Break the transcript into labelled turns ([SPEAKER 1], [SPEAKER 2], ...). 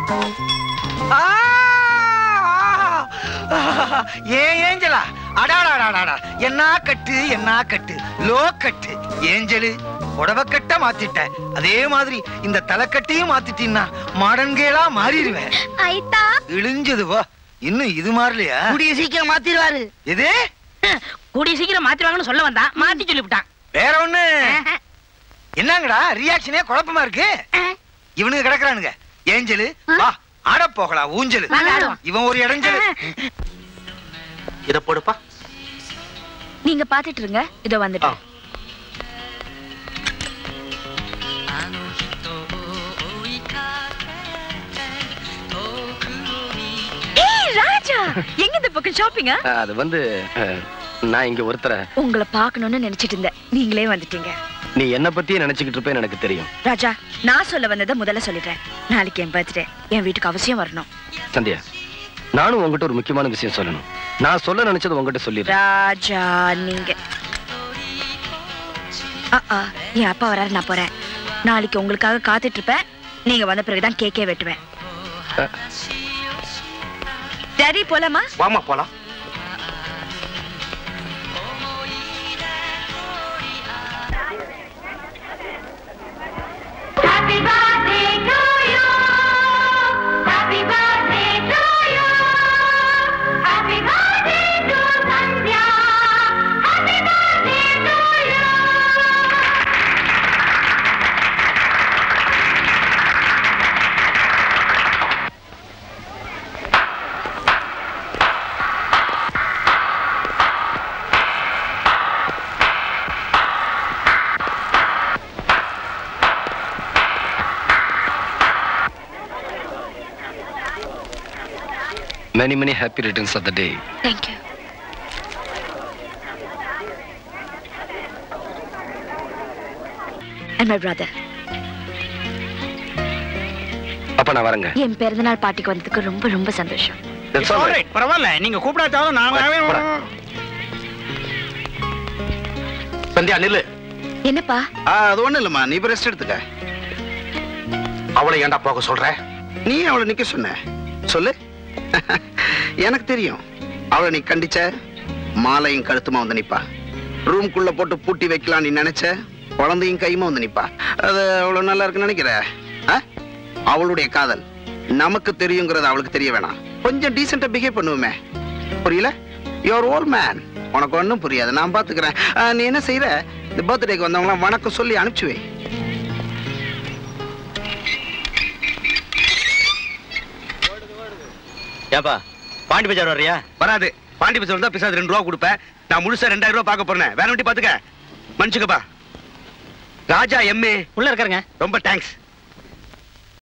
[SPEAKER 1] ஆ! ஏன் ஏஞ்சலா அடாடாடாடாடா என்ன கட்டு என்ன கட்டு லோ கட்டு ஏஞ்சலு புடவை கட்ட மாத்திட்ட அதே மாதிரி இந்த தலைக்கட்டையும் மாத்திட்டீன்னா மாடன்கேளா மாறிடுவேன்
[SPEAKER 2] ஐத்தா
[SPEAKER 1] இழிஞ்சது வா இன்னும் இது மாறலையா
[SPEAKER 3] கூடிய சீக்கிரம் மாத்திடுவாரு
[SPEAKER 1] இது
[SPEAKER 3] கூடிய சீக்கிரம் மாத்திடுவாங்கன்னு சொல்ல வந்தான் மாத்தி சொல்லிவிட்டான்
[SPEAKER 1] வேற ஒண்ணு என்னங்கடா ரியாக்ஷனே குழப்பமா இருக்கு இவனுங்க கிடக்குறானுங்க ஏஞ்சலு வா ஆட போகலாம் ஊஞ்சலு
[SPEAKER 3] வாங்க ஆடுவோம்.
[SPEAKER 1] இவன் ஒரு இடைஞ்சலு
[SPEAKER 4] இத போடுப்பா
[SPEAKER 2] நீங்க பாத்துட்டு இருங்க இதோ வந்துட்டேன் ஏய் ராஜா எங்க இந்த பக்கம் ஷாப்பிங்கா
[SPEAKER 5] அது வந்து அஹ், நான் இங்க ஒருத்தர
[SPEAKER 2] உங்களை பார்க்கணும்னு நினைச்சிட்டு இருந்தேன் நீங்களே வந்துட்டீங்க
[SPEAKER 5] நீ என்ன பத்தியே நினைச்சுக்கிட்டு இருப்பேன்னு எனக்கு தெரியும்
[SPEAKER 2] ராஜா நான் சொல்ல வந்ததை முதல்ல சொல்லிடுறேன் நாளைக்கு என் பர்த்டே என் வீட்டுக்கு அவசியம் வரணும்
[SPEAKER 5] சந்தியா நானும் உங்ககிட்ட ஒரு முக்கியமான விஷயம் சொல்லணும் நான் சொல்ல நினைச்சது உங்ககிட்ட சொல்லிடுறேன்
[SPEAKER 2] ராஜா நீங்க ஆ, ஆ, என் அப்பா வராரு நான் போறேன் நாளைக்கு உங்களுக்காக காத்துட்டு இருப்பேன் நீங்க வந்த பிறகுதான் கேக்கே வெட்டுவேன்
[SPEAKER 5] அஹ்,
[SPEAKER 2] சரி போலாமா
[SPEAKER 4] வாமா போலாம்
[SPEAKER 6] Happy birthday to you. Happy birthday to you. Happy birthday to Sandhya. Happy birthday to you.
[SPEAKER 5] many many happy returns of the day
[SPEAKER 2] thank you and my brother
[SPEAKER 5] அப்ப நான் வரேங்க
[SPEAKER 2] என் பிறந்தநாள் பார்ட்டிக்கு வந்ததுக்கு ரொம்ப ரொம்ப சந்தோஷம்
[SPEAKER 5] That's all right.
[SPEAKER 7] பரவாயில்ல நீங்க கூப்பிடாட்டாலும் நாங்களாவே
[SPEAKER 5] போடா. சந்தியா நில்லு
[SPEAKER 2] என்னப்பா
[SPEAKER 4] ஆ, அது ஒண்ணு இல்லம்மா நீ இப்ப ரெஸ்ட் எடுத்துக்க
[SPEAKER 5] அவளை ஏன்டா போக சொல்ற
[SPEAKER 4] நீ அவளை நிக்க சொன்ன சொல்லு எனக்கு தெரியும் அவளை நீ கண்டிச்ச மாலையும் கழுத்துமா வந்து நிப்பா ரூம்குள்ள போட்டு பூட்டி வைக்கலாம் நீ நினைச்ச குழந்தையும் கையுமா வந்து நிப்பா அது அவ்வளவு நல்லா இருக்குன்னு நினைக்கிற ஆ? அவளுடைய காதல் நமக்கு தெரியுங்கிறது அவளுக்கு தெரிய வேணாம் கொஞ்சம் டீசெண்டா பிஹேவ் பண்ணுவோமே புரியல யுவர் ஓல் மேன் உனக்கு ஒன்றும் புரியாது நான் பாத்துக்கிறேன் ஆ, நீ என்ன செய்யற இந்த பர்த்டேக்கு வந்தவங்களாம் வணக்கம் சொல்லி அனுப்பிச்சு வை
[SPEAKER 7] ஏப்பா பாண்டி பஜார் வர்றியா
[SPEAKER 4] வராது பாண்டி பஸ் வந்தா பிசாது ரெண்டு ரூபா கொடுப்பேன் நான் முழுசா ரெண்டாயிரம் ரூபா பார்க்க போறேன் வேற வண்டி பாத்துக்க மன்னிச்சுக்கப்பா ராஜா எம்ஏ
[SPEAKER 7] உள்ள இருக்காருங்க
[SPEAKER 4] ரொம்ப தேங்க்ஸ்